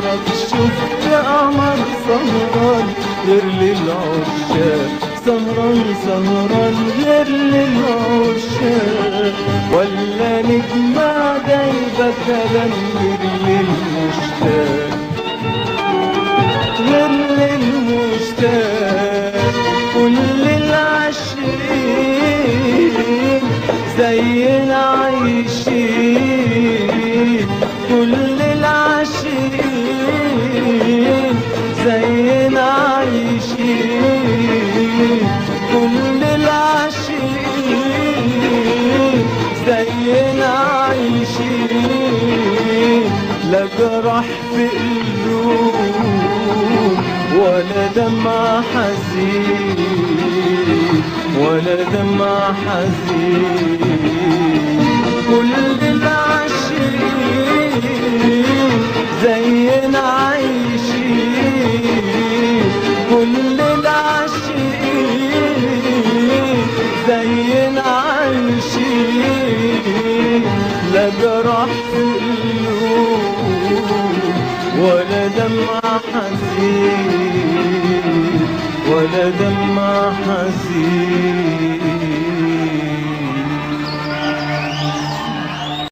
عمرك شفت قمر سهران غير للعشاق سهران سهران غير للعشاق ولا نجمة دايبة كلام غير للمشتاق غير للمشتاق كل العاشقين زينا عايشين كل العاشقين زينا عايشين كل العاشقين زينا عايشين لا جرح في قلوب ولا دمع حزين ولا دمع حزين كل العاشقين زينا عايشين كل العاشقين زينا عايشين لا جرح في قلوب ولا دمع حزين ولا دمع حزين